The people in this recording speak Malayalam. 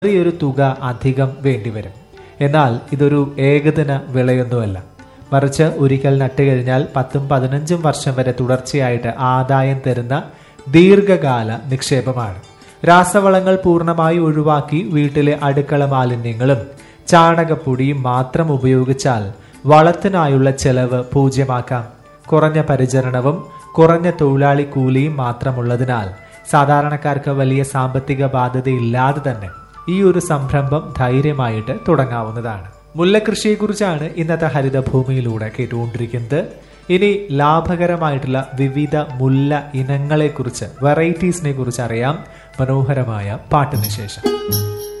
ചെറിയൊരു തുക അധികം വേണ്ടിവരും എന്നാൽ ഇതൊരു ഏകദിന വിളയൊന്നുമല്ല മറിച്ച് ഒരിക്കൽ നട്ടുകഴിഞ്ഞാൽ പത്തും പതിനഞ്ചും വർഷം വരെ തുടർച്ചയായിട്ട് ആദായം തരുന്ന ദീർഘകാല നിക്ഷേപമാണ് രാസവളങ്ങൾ പൂർണ്ണമായി ഒഴിവാക്കി വീട്ടിലെ അടുക്കള മാലിന്യങ്ങളും ചാണകപ്പൊടിയും മാത്രം ഉപയോഗിച്ചാൽ വളത്തിനായുള്ള ചെലവ് പൂജ്യമാക്കാം കുറഞ്ഞ പരിചരണവും കുറഞ്ഞ തൊഴിലാളി കൂലിയും മാത്രമുള്ളതിനാൽ സാധാരണക്കാർക്ക് വലിയ സാമ്പത്തിക ബാധ്യതയില്ലാതെ തന്നെ ഈ ഒരു സംരംഭം ധൈര്യമായിട്ട് തുടങ്ങാവുന്നതാണ് മുല്ലകൃഷിയെക്കുറിച്ചാണ് ഇന്നത്തെ ഹരിതഭൂമിയിലൂടെ കേട്ടുകൊണ്ടിരിക്കുന്നത് ഇനി ലാഭകരമായിട്ടുള്ള വിവിധ മുല്ല ഇനങ്ങളെക്കുറിച്ച് വെറൈറ്റീസിനെ കുറിച്ച് അറിയാം മനോഹരമായ പാട്ടിന് ശേഷം